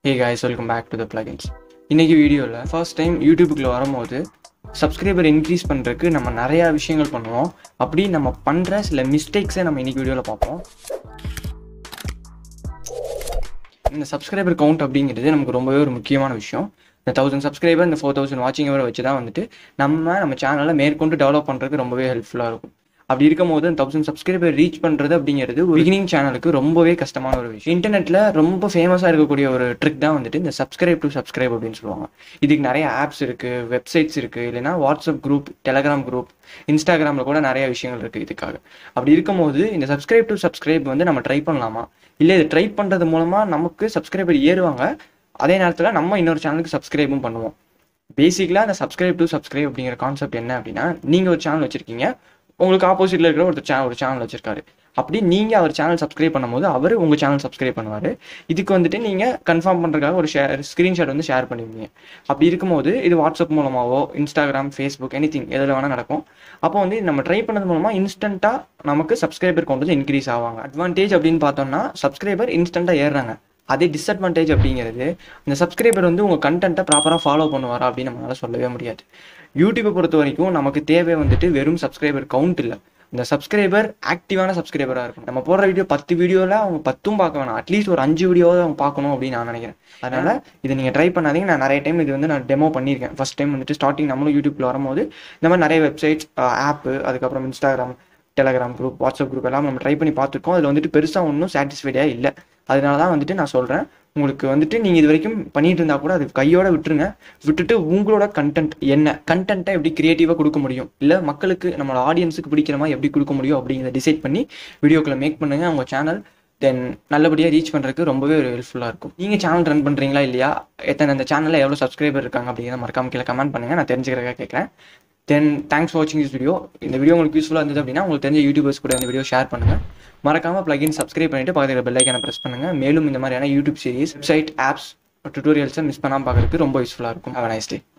hey guys welcome back to the plugins இன்னைக்கு வீடியோவில் first time யூடியூபுக்குள்ளே வரும்போது சப்ஸ்கிரைபர் இன்க்ரீஸ் பண்ணுறதுக்கு நம்ம நிறையா விஷயங்கள் பண்ணுவோம் அப்படி நம்ம பண்ணுற சில மிஸ்டேக்ஸை நம்ம இன்னைக்கு வீடியோவில் பார்ப்போம் இந்த சப்ஸ்கிரைபர் கவுண்ட் அப்படிங்கிறது நமக்கு ரொம்பவே ஒரு முக்கியமான விஷயம் இந்த தௌசண்ட் சப்ஸ்கிரைபர் இந்த ஃபோர் தௌசண்ட் வாட்சிங் வரை வச்சு தான் வந்துட்டு நம்ம நம்ம சேனலை மேற்கொண்டு டெவலப் பண்ணுறதுக்கு ரொம்பவே ஹெல்ப்ஃபுல்லாக இருக்கும் அப்படி இருக்கும்போது தௌசண்ட் சப்ஸ்கிரைபர் ரீச் பண்ணுறது அப்படிங்கிறது ஒரு பிகினிங் சேனலுக்கு ரொம்பவே கஷ்டமான ஒரு விஷயம் இன்டர்நெட்டில் ரொம்ப ஃபேமஸாக இருக்கக்கூடிய ஒரு ட்ரிக் தான் வந்துட்டு இந்த சப்ஸ்கிரைப் டு சப்ஸ்கிரைப் அப்படின்னு சொல்லுவாங்க இதுக்கு நிறைய ஆப்ஸ் இருக்குது வெப்சைட்ஸ் இருக்குது இல்லைனா வாட்ஸ்அப் குரூப் டெலகிராம் குரூப் இன்ஸ்டாகிராமில் கூட நிறைய விஷயங்கள் இருக்குது இதுக்காக அப்படி இருக்கும்போது இந்த சப்ஸ்கிரைப் டு சப்ஸ்கிரைப் வந்து நம்ம ட்ரை பண்ணலாமா இல்லை இது ட்ரை பண்ணுறது மூலமாக நமக்கு சப்ஸ்கிரைபர் ஏறுவாங்க அதே நேரத்தில் நம்ம இன்னொரு சேனலுக்கு சப்ஸ்கிரைபும் பண்ணுவோம் பேசிக்கலாக அந்த சப்ஸ்கிரைப் டு சப்ஸ்கிரைப் அப்படிங்கிற கான்செப்ட் என்ன அப்படின்னா நீங்கள் ஒரு சேனல் வச்சுருக்கீங்க உங்களுக்கு ஆப்போசிட்டில் இருக்கிற ஒரு சேனல் ஒரு சேனல் வச்சிருக்காரு அப்படி நீங்கள் அவர் சேனல் சப்ஸ்கிரைப் பண்ணும்போது அவர் உங்கள் சேனல் சப்ஸ்கிரைப் பண்ணுவார் இதுக்கு வந்துட்டு நீங்கள் கன்ஃபார்ம் பண்ணுறதுக்காக ஒரு ஷேர் ஸ்க்ரீன்ஷாட் வந்து ஷேர் பண்ணிருந்தீங்க அப்படி இருக்கும்போது இது வாட்ஸ்அப் மூலமாவோ இன்ஸ்டாகிராம் ஃபேஸ்புக் எனி திங் எதில் வேணால் நடக்கும் அப்போ வந்து நம்ம ட்ரை பண்ணது மூலமாக இன்ஸ்டண்ட்டாக நமக்கு சப்ஸ்கிரைபர் கவுண்ட் வந்து இன்க்ரீஸ் ஆவாங்க அட்வான்டேஜ் அப்படின்னு பார்த்தோம்னா சப்ஸ்கிரைபர் இன்ஸ்டண்ட்டாக ஏறுறாங்க அதே டிஸ்அட்வான்டேஜ் அப்படிங்கிறது அந்த சப்ஸ்கிரைபர் வந்து உங்கள் கண்டென்ட்டை ப்ராப்பராக ஃபாலோ பண்ணுவாரா அப்படின்னு நம்மளால சொல்லவே முடியாது யூடியூப்பை பொறுத்த வரைக்கும் நமக்கு தேவை வந்துட்டு வெறும் சப்ஸ்கிரைபர் கவுண்ட் இல்லை இந்த சப்ஸ்கிரைபர் ஆக்டிவான சப்ஸ்கிரைபராக இருக்கும் நம்ம போடுற வீடியோ பத்து வீடியோவில் அவங்க பத்தும் பார்க்க வேணாம் அட்லீஸ்ட் ஒரு அஞ்சு வீடியோவாவது அவங்க பார்க்கணும் அப்படின்னு நான் நினைக்கிறேன் அதனால இதை நீங்கள் ட்ரை பண்ணாதீங்க நான் நிறைய டைம் இது வந்து நான் டெமோ பண்ணியிருக்கேன் ஃபர்ஸ்ட் டைம் வந்துட்டு ஸ்டார்டிங் நம்மளும் யூடியூப்ல வரும்போது இந்த மாதிரி நிறைய வெப்சைட்ஸ் ஆப்பு அதுக்கப்புறம் Instagram Telegram group WhatsApp group எல்லாம் நம்ம ட்ரை பண்ணி பார்த்துருக்கோம் அதில் வந்துட்டு பெருசாக ஒன்றும் சாட்டிஸ்ஃபைடாக இல்லை அதனால தான் வந்துட்டு நான் சொல்கிறேன் உங்களுக்கு வந்துட்டு நீங்கள் இது வரைக்கும் பண்ணிட்டு இருந்தா கூட அது கையோட விட்டுருங்க விட்டுட்டு உங்களோட கண்டென்ட் என்ன கண்டென்ட்டை எப்படி கிரியேட்டிவாக கொடுக்க முடியும் இல்லை மக்களுக்கு நம்மளோட ஆடியன்ஸுக்கு பிடிக்கிற மாதிரி எப்படி கொடுக்க முடியும் அப்படிங்கிறத டிசைட் பண்ணி வீடியோக்களை மேக் பண்ணுங்க உங்கள் சேனல் தென் நல்லபடியாக ரீச் பண்ணுறதுக்கு ரொம்பவே ஒரு ஹெல்ப்ஃபுல்லாக இருக்கும் நீங்கள் சேனல் ரன் பண்ணுறீங்களா இல்லையா எத்தனை அந்த சேனலில் எவ்வளோ சப்ஸ்கிரைபர் இருக்காங்க அப்படிங்கிறத மறக்காம கீழே கமெண்ட் பண்ணுங்கள் நான் தெரிஞ்சுக்கிறதுக்காக கேட்குறேன் தென் தேங்க்ஸ் ஃபார் வாட்சிங் திஸ் வீடியோ இந்த வீடியோ உங்களுக்கு யூஸ்ஃபுல்லாக இருந்தது அப்படின்னா உங்களுக்கு தெரிஞ்ச யூடியூபர்ஸ் கூட இந்த வீடியோ ஷேர் பண்ணுங்கள் மறக்காமல் பிளகின் சப்ஸ்கிரைப் பண்ணிட்டு பக்கத்தில் பெல் ஐக்கான ப்ரெஸ் பண்ணுங்கள் மேலும் இந்த மாதிரியான யூடியூப் சீரிஸ் வெப்சைட் ஆப்ஸ் டுட்டோரியல்ஸை மிஸ் பண்ணாமல் பார்க்கறதுக்கு ரொம்ப யூஸ்ஃபுல்லாக இருக்கும் ஹவ் நைஸ் டே